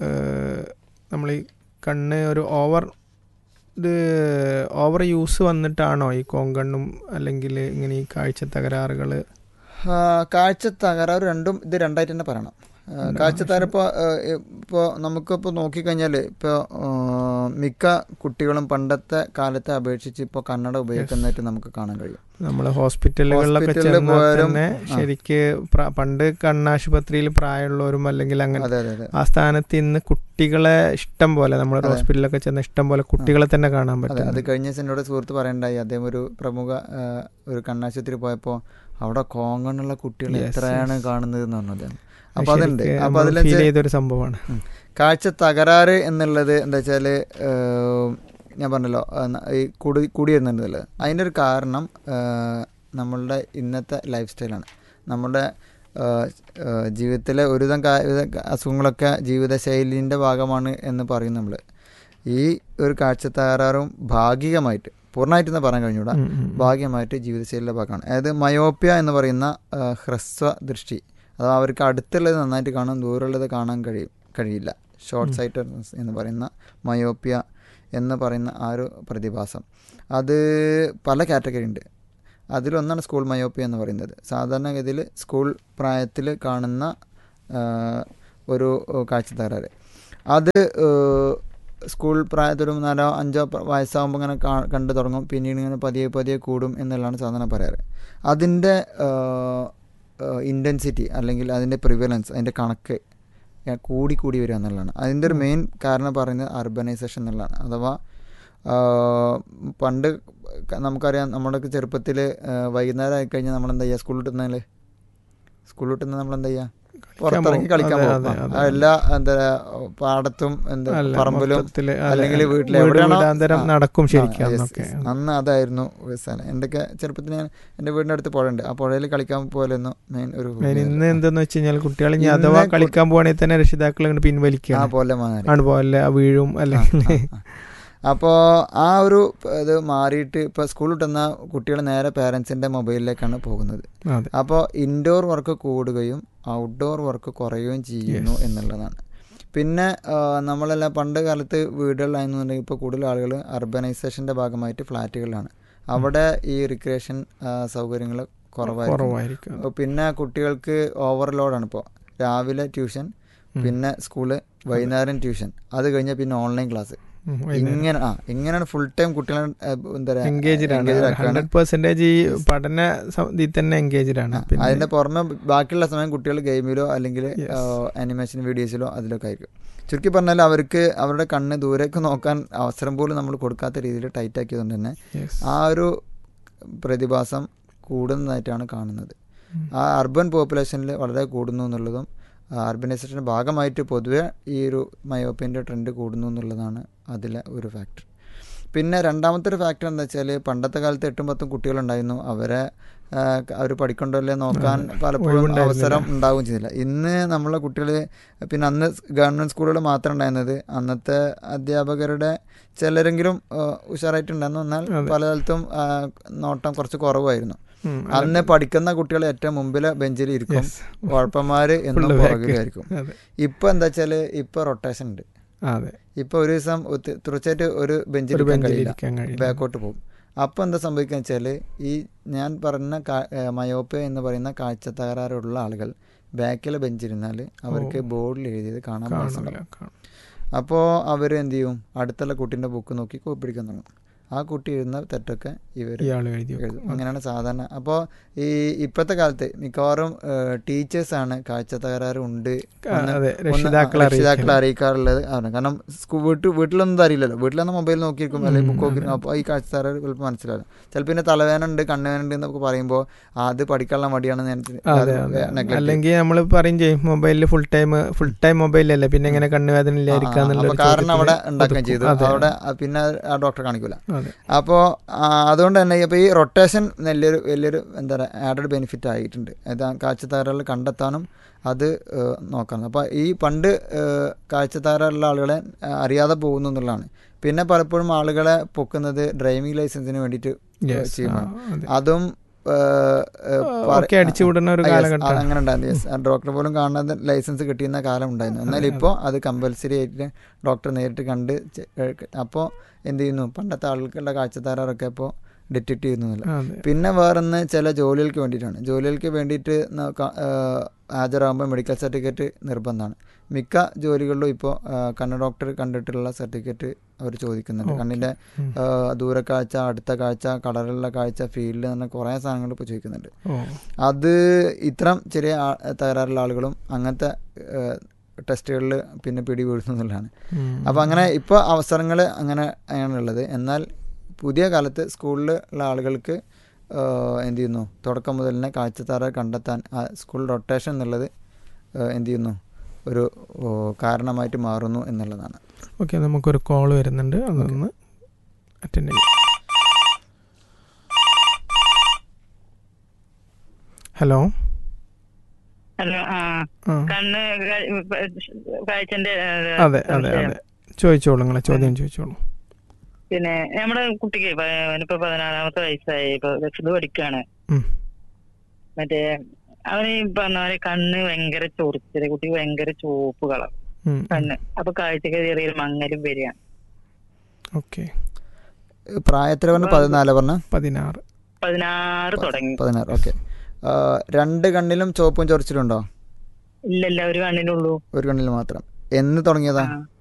നമ്മൾ ഈ കണ്ണ് ഒരു ഓവർ ഇത് ഓവർ യൂസ് വന്നിട്ടാണോ ഈ കോങ്കണ്ണും അല്ലെങ്കിൽ ഇങ്ങനെ ഈ കാഴ്ച തകരാറുകൾ ആ, കാഴ്ച തകരാറ് രണ്ടും ഇത് രണ്ടായിട്ട് തന്നെ പറയണം ആ, കാഴ്ച തകരാറ് ഇപ്പോൾ ഇപ്പോൾ നമുക്കിപ്പോൾ നോക്കിക്കഴിഞ്ഞാൽ ഇപ്പോൾ മിക്ക കുട്ടികളും പണ്ടത്തെ കാലത്തെ അപേക്ഷിച്ച് ഇപ്പോൾ കന്നഡ ഉപയോഗിക്കുന്നതായിട്ട് നമുക്ക് കാണാൻ കഴിയും നമ്മൾ ഹോസ്പിറ്റലുകളിലൊക്കെ ഹോസ്പിറ്റലിൽ ചെന്നാൽ പോയാലും, തന്നെ ആ. ശരിക്ക് പ്ര- പണ്ട് കണ്ണാശുപത്രിയിൽ പ്രായമുള്ളവരും അല്ലെങ്കിൽ അങ്ങനെ അതെ അതെ അതെ ആ സ്ഥാനത്ത് ഇന്ന് കുട്ടികളെ ഇഷ്ടം പോലെ നമ്മൾ അതെ. ഹോസ്പിറ്റലിലൊക്കെ ചെന്ന ഇഷ്ടം പോലെ കുട്ടികളെ തന്നെ കാണാൻ അതെ പറ്റും അത് കഴിഞ്ഞ ദിവസം എന്നോട് സുഹൃത്ത് പറയണ്ടായി അദ്ദേഹം ഒരു പ്രമുഖ ആ, ഒരു കണ്ണാശുപത്രി പോയപ്പോൾ അവിടെ കോങ്കണ്ണുള്ള കുട്ടികൾ Yes, എത്രയാണ് yes. കാണുന്നത് എന്ന് പറഞ്ഞു അദ്ദേഹം അപ്പോൾ അതുണ്ട് അപ്പോൾ അതിൽ ഫീൽ ചെയ്തൊരു സംഭവമാണ് കാഴ്ച തകരാറ് എന്നുള്ളത് എന്താ വെച്ചാൽ ഞാൻ പറഞ്ഞല്ലോ ആ, ന- ഈ കൂടി കൂടി വരുന്നുണ്ടല്ലോ അതിൻ്റെ ഒരു കാരണം ആ, നമ്മളുടെ ഇന്നത്തെ ലൈഫ് സ്റ്റൈലാണ് നമ്മുടെ ആ, ആ, ജീവിതത്തിലെ ഒരുവിധം കാ- വിധ അസുഖങ്ങളൊക്കെ ജീവിതശൈലിൻ്റെ ഭാഗമാണ് എന്ന് പറയും നമ്മൾ ഈ ഒരു കാഴ്ച തകരാറും ഭാഗികമായിട്ട് പൂർണ്ണമായിട്ടെന്ന് പറയാൻ കഴിഞ്ഞൂടാ ഉം, ഉം, ഉം. ഭാഗ്യമായിട്ട് ജീവിതശൈലിയുടെ ഭാഗമാണ് അതായത് മയോപ്യ എന്ന് പറയുന്ന ആ, ഹ്രസ്വ ദൃഷ്ടി അത് അവർക്ക് അടുത്തുള്ളത് നന്നായിട്ട് കാണാൻ ദൂരമുള്ളത് കാണാൻ കഴിയും കഴിയില്ല ഷോർട്ട് സൈറ്റഡ്നെസ് എന്ന് പറയുന്ന മയോപ്യ എന്ന് പറയുന്ന ആ ഒരു പ്രതിഭാസം അത് പല കാറ്റഗറി ഉണ്ട് അതിലൊന്നാണ് സ്കൂൾ മയോപ്യ എന്ന് പറയുന്നത് സാധാരണഗതിയിൽ സ്കൂൾ പ്രായത്തിൽ കാണുന്ന ആ, ഒരു കാഴ്ച തകരാറ് അത് ഏഹ്, സ്കൂൾ പ്രായത്തിൽ ഒരു നാലോ അഞ്ചോ പ- വയസ്സാകുമ്പോൾ ഇങ്ങനെ കാ- കണ്ടു തുടങ്ങും പിന്നീട് ഇങ്ങനെ പതിയെ പതിയെ കൂടും എന്നുള്ളതാണ് സാധാരണ പറയാറ് അതിൻ്റെ ഇൻറ്റൻസിറ്റി അല്ലെങ്കിൽ അതിൻ്റെ പ്രിവലൻസ് അതിൻ്റെ കണക്ക് ഏ, കൂടി കൂടി വരിക എന്നുള്ളതാണ് അതിൻ്റെ ഒരു മെയിൻ കാരണം പറയുന്നത് അർബനൈസേഷൻ എന്നുള്ളതാണ് അഥവാ ആ, പണ്ട് ക- നമുക്കറിയാം നമ്മുടെയൊക്കെ ചെറുപ്പത്തിൽ വൈകുന്നേരം ആയി കഴിഞ്ഞാൽ നമ്മൾ എന്താ ചെയ്യുക സ്കൂളിൽ വിട്ടുന്നാൽ സ്കൂളിൽ വിട്ടുന്ന നമ്മൾ എന്താ ചെയ്യുക പുറത്തിറങ്ങി കളിക്കാൻ അതെ, പോകും അതെ, ആ, അതെ. എല്ലാ എന്താ പാടത്തും എന്താ അല്ല, പറമ്പിലും മൊത്തത്തില് അല്ല, അല്ലെങ്കിൽ വീട്ടിൽ വീട് എവിടെയാണോ വീടാന്തരം ആ, നടക്കും ശരിക്കും ആ, yes, അന്നൊക്കെ yes. അന്ന് അതായിരുന്നു ഒരു സ്ഥലം എന്റെയൊക്കെ ചെറുപ്പത്തിൽ ഞാൻ എൻ്റെ വീടിൻ്റെ അടുത്ത് പുഴയുണ്ട് ആ പുഴയിൽ കളിക്കാൻ പോലെയൊന്നും മെയിൻ ഒരു മെയിൻ ഇന്ന് എന്തെന്ന് വെച്ച് കഴിഞ്ഞാൽ കുട്ടികൾ ഇനി ഇന്ന് അഥവാ കു- കളിക്കാൻ പോവാണെങ്കിൽ തന്നെ രക്ഷിതാക്കൾ ഇങ്ങോട്ട് ആ പിൻവലിക്കുകയാണ് പോലെ മാറി ആണ് പോലെ വീഴും അല്ലെങ്കിൽ അപ്പോൾ ആ ഒരു ഇത് മാറിയിട്ട് ഇപ്പോൾ സ്കൂളിൽ വിട്ടുന്ന കുട്ടികൾ നേരെ പേരൻസിൻ്റെ മൊബൈലിലേക്കാണ് പോകുന്നത് അതെ അപ്പോൾ ഇൻഡോർ വർക്ക് കൂടുകയും ഔട്ട്ഡോർ വർക്ക് കുറയുകയും ചെയ്യുന്നു എന്നുള്ളതാണ് പിന്നെ ആ, നമ്മളെല്ലാം പണ്ട് കാലത്ത് വീടുകളിലായിരുന്നുണ്ടെങ്കിൽ ഇപ്പോൾ കൂടുതൽ ആളുകൾ അർബനൈസേഷൻ്റെ ഭാഗമായിട്ട് ഫ്ലാറ്റുകളിലാണ് അവിടെ ഈ റിക്രിയേഷൻ സൗകര്യങ്ങൾ കുറവായിരിക്കും കുറവായിരിക്കും പിന്നെ കുട്ടികൾക്ക് ഓവർലോഡാണ് ഇപ്പോൾ രാവിലെ ട്യൂഷൻ പിന്നെ സ്കൂള് വൈകുന്നേരം ട്യൂഷൻ അത് കഴിഞ്ഞാൽ പിന്നെ ഓൺലൈൻ ക്ലാസ് ഉം, വൈകുന്നേരം. ഇങ്ങനെ ആ ഇങ്ങനെയാണ് ഫുൾ ടൈം കുട്ടികളെ ആ, എന്താ പറയുക എൻഗേജ്ഡ് ആണ് engaged ആക്കുകയാണ്. ഹൺഡ്രഡ് പെർസെന്റേജ് ഈ പഠന സം- ഇതിൽ തന്നെ എൻഗേജ്ഡ് ആണ് ആ, പിന്നെ അതിന്റെ പുറമെ ബാക്കിയുള്ള സമയം കുട്ടികൾ ഗെയിമിലോ അല്ലെങ്കിൽ Yes. അനിമേഷൻ വീഡിയോസിലോ അതിലൊക്കെ ആയിരിക്കും ചുരുക്കി പറഞ്ഞാൽ അവർക്ക് അവരുടെ കണ്ണ് ദൂരേക്ക് നോക്കാൻ അവസരം പോലും നമ്മൾ കൊടുക്കാത്ത രീതിയിൽ ടൈറ്റ് ആക്കിയതുകൊണ്ട് തന്നെ Yes. ആ ഒരു പ്രതിഭാസം കൂടുന്നതായിട്ടാണ് കാണുന്നത് ഉം. ആ അർബൻ പോപ്പുലേഷനിൽ വളരെ കൂടുന്നു എന്നുള്ളതും അർബനൈസേഷൻ്റെ ഭാഗമായിട്ട് പൊതുവെ ഈ ഒരു മയോപ്പിൻ്റെ ട്രെൻഡ് കൂടുന്നു എന്നുള്ളതാണ് അതിലെ ഒരു ഫാക്ടർ പിന്നെ രണ്ടാമത്തെ ഒരു ഫാക്ടർ എന്താ വെച്ചാൽ പണ്ടത്തെ കാലത്ത് എട്ടും പത്തും കുട്ടികളുണ്ടായിരുന്നു അവരെ അവർ പഠിക്കണ്ടോ അല്ലേ നോക്കാൻ പലപ്പോഴും ഒഴിവുണ്ടായിരുന്നില്ല. അവസരം ഉണ്ടാവുകയും ചെയ്തില്ല ഇന്ന് നമ്മളെ കുട്ടികൾ പിന്നെ അന്ന് ഗവൺമെൻറ് സ്കൂളുകൾ മാത്രം ഉണ്ടായിരുന്നത് അന്നത്തെ അധ്യാപകരുടെ ചിലരെങ്കിലും ആ, ഉഷാറായിട്ടുണ്ടായിരുന്നു എന്നാൽ അതെ. പല സ്ഥലത്തും ആ, നോട്ടം കുറച്ച് കുറവായിരുന്നു ഉം, അന്ന് പഠിക്കുന്ന കുട്ടികൾ ഏറ്റവും മുമ്പിലെ ബെഞ്ചിൽ ഇരിക്കും Yes. കുഴപ്പന്മാര് എന്നും Full back. പുറകിലായിരിക്കും അതെ ഇപ്പൊ എന്താ വെച്ചാല് ഇപ്പൊ റൊട്ടേഷൻ ഉണ്ട് അതെ ഇപ്പൊ ഒരു ദിവസം ഒത്തി- തീർച്ചയായിട്ടും ഒരു ബെഞ്ചിൽ ഒരു ഇരിക്കാൻ ബെഞ്ചിൽ കഴിയില്ല ഇരിക്കാൻ കഴിയില്ല ബാക്കോട്ട് പോകും അപ്പോൾ എന്താ സംഭവിക്കുക വെച്ചാൽ ഈ ഞാൻ പറഞ്ഞ മയോപ്പ എന്ന് പറയുന്ന കാഴ്ച തകരാറുള്ള ആളുകൾ ബാക്കിലെ ബെഞ്ചിരുന്നാൽ അവർക്ക് ബോർഡിൽ എഴുതിയത് കാണാൻ കാണില്ല പ്രയാസമുണ്ടാവും കാണും. അപ്പോൾ അവർ എന്ത് ചെയ്യും അടുത്തുള്ള കുട്ടീൻ്റെ ബുക്ക് നോക്കി കോപ്പിടിക്കാൻ തുടങ്ങും ആ കുട്ടി എഴുതുന്ന തെറ്റൊക്കെ ഇവർ ഇയാൾ എഴുതി വെക്കും. എഴുതും അങ്ങനെയാണ് സാധാരണ അപ്പോൾ ഈ ഇപ്പോഴത്തെ കാലത്ത് മിക്കവാറും ടീച്ചേഴ്സാണ് കാഴ്ച തകരാറ് ഉണ്ട് ആ, ഒന്ന് അതെ ഒന്ന് രക്ഷിതാക്കളെ രക്ഷിതാക്കളെ അറിയിക്കണം. അറിയിക്കാറുള്ളത് ആണ് കാരണം സ്കൂ വീട്ടിൽ വീട്ടിലൊന്നും അറിയില്ലല്ലോ വീട്ടിലൊന്നും മൊബൈൽ നോക്കിയിരിക്കും അല്ലെങ്കിൽ ഉം, ബുക്ക് നോക്കിയിരിക്കും അപ്പോൾ ഈ കാഴ്ച തകരാറ് ചിലപ്പോൾ മനസ്സിലാവും ചിലപ്പോൾ പിന്നെ തലവേദന ഉണ്ട് കണ്ണുവേദന ഉണ്ട് എന്നൊക്കെ പറയുമ്പോൾ ആ, അത് പഠിക്കാനുള്ള മടിയാണെന്ന് ഞാൻ അതെ അതെ neglect ചെയ്യും. അല്ലെങ്കിൽ നമ്മൾ പറയും ചെയ്യും മൊബൈലിൽ ഫുൾ ടൈം ഫുൾ ടൈം മൊബൈലല്ലേ പിന്നെ എങ്ങനെ കണ്ണുവേദന ആ, ഇല്ലായിരിക്കാന്നുള്ള അപ്പോൾ ഒരു കാരണം ചോദ്യത്തിന് അവിടെ ഉണ്ടാക്കുകയും ഒതുക്കും. ചെയ്തു അതെ, അവിടെ ആ, പിന്നെ ആ ഡോക്ടറെ കാണിക്കൂല അതെ അപ്പോൾ അതുകൊണ്ട് തന്നെ ഇപ്പോൾ ഈ റൊട്ടേഷൻ വലിയൊരു വലിയൊരു എന്താ പറയുക ആഡഡ് ബെനിഫിറ്റ് ആയിട്ടുണ്ട് അത് കാഴ്ച തകരാറുകൾ കണ്ടെത്താനും അത് ഏഹ്, നോക്കണം അപ്പോൾ ഈ പണ്ട് ഏഹ്, കാഴ്ച തകരാറുള്ള ആളുകളെ ഏഹ്, അറിയാതെ പോകുന്നു എന്നുള്ളതാണ് പിന്നെ പലപ്പോഴും ആളുകളെ പൊക്കുന്നത് ഡ്രൈവിംഗ് ലൈസൻസിന് വേണ്ടിയിട്ട് Yes, ചെയ്യുമ്പോൾ ആ, അതെ. അതും ഏഹ്, ഏഹ്, പറ- ഒക്കെ അടിച്ചു വിടുന്ന ഒരു ആ, yes, കാലഘട്ടം അങ്ങനെ ഉണ്ടായിരുന്നു യെസ് ഡോക്ടർ പോലും കാണാതെ ലൈസൻസ് കിട്ടിയിരുന്ന കാലം ഉണ്ടായിരുന്നു എന്നാൽ ഇപ്പോൾ അത് കമ്പൽസറി ആയിട്ട് ഡോക്ടർ നേരിട്ട് കണ്ട് അപ്പോൾ എന്ത് ചെയ്യുന്നു പണ്ടത്തെ ആളുകളുടെ കാഴ്ചത്താരൊക്കെ ഇപ്പോൾ ഡിറ്റക്ട് ചെയ്യുന്നില്ല അതെ പിന്നെ വേറൊന്ന് ചില ജോലികൾക്ക് വേണ്ടിയിട്ടാണ് ജോലികൾക്ക് വേണ്ടിയിട്ട് ന- ക- ഏഹ് ഹാജരാകുമ്പോൾ മെഡിക്കൽ സർട്ടിഫിക്കറ്റ് നിർബന്ധമാണ് മിക്ക ജോലികളിലും ഇപ്പോൾ കണ്ണ് ഡോക്ടർ കണ്ടിട്ടുള്ള സർട്ടിഫിക്കറ്റ് അവർ ചോദിക്കുന്നുണ്ട് Okay. കണ്ണിൻ്റെ ഉം. ദൂരക്കാഴ്ച അടുത്ത കാഴ്ച കളറുള്ള കാഴ്ച ഫീൽഡ് എന്ന കുറേ സാധനങ്ങൾ ഇപ്പോൾ ചോദിക്കുന്നുണ്ട് ഓ അത് ഇത്തരം ചെറിയ ആ- തകരാറുള്ള ആളുകളും അങ്ങനത്തെ ടെസ്റ്റുകളിൽ പിന്നെ പിടി വീഴുന്നുള്ളതാണ് ഉം. അപ്പോൾ അങ്ങനെ ഇപ്പോൾ അവസരങ്ങൾ അങ്ങനെ ആണുള്ളത് എന്നാൽ പുതിയ കാലത്ത് സ്കൂളിൽ ഉള്ള ആളുകൾക്ക് ഏഹ്, എന്ത് ചെയ്യുന്നു തുടക്കം മുതൽ തന്നെ കാഴ്ചത്താറ കണ്ടെത്താൻ ആ സ്കൂൾ റൊട്ടേഷൻ എന്നുള്ളത് ഏഹ്, എന്ത് ചെയ്യുന്നു ഒരു ഓ, കാരണമായിട്ട് മാറുന്നു എന്നുള്ളതാണ് ഓക്കെ നമുക്കൊരു കോൾ വരുന്നുണ്ട് അതൊന്ന് അറ്റൻഡ് ചെയ്യാം ഹലോ ഹലോ ആ ആ കണ്ണ് ക- കാഴ്ചന്റെ ഏ, അതെ അതെ സംശയം. അതെ ചോദിച്ചോളൂ നിങ്ങളെ ചോദ്യം ചോദിച്ചോളൂ പിന്നെ നമ്മുടെ കുട്ടിക്ക് ഇപ്പൊ അവനിപ്പോ പതിനാറാമത്തെ വയസ്സായി ഇപ്പൊ ഇത് പഠിക്കാണ് ഉം. മറ്റേ അവന് ഈ പറഞ്ഞ പോലെ കണ്ണ് ഭയങ്കര ചൊറിച്ചല് കുട്ടിക്ക് ഭയങ്കര ചുവപ്പ് കളർ ഉം, കണ്ണ് അപ്പൊ കാഴ്ചക്ക് ചെറിയൊരു മങ്ങലും വരികയാണ് ഓക്കെ പ്രായത്തിൽ പറഞ്ഞ പതിനാല് പറഞ്ഞ പതിനാറ് പതിനാറ് തുടങ്ങി പതിനാറ് ഓക്കെ രണ്ട് കണ്ണിലും ചുവപ്പും ചൊറിച്ചിലുണ്ടോ ഇല്ലല്ല ഒരു കണ്ണിനുള്ളൂ ഒരു കണ്ണിൽ മാത്രം എന്ന് തുടങ്ങിയതാ ആ.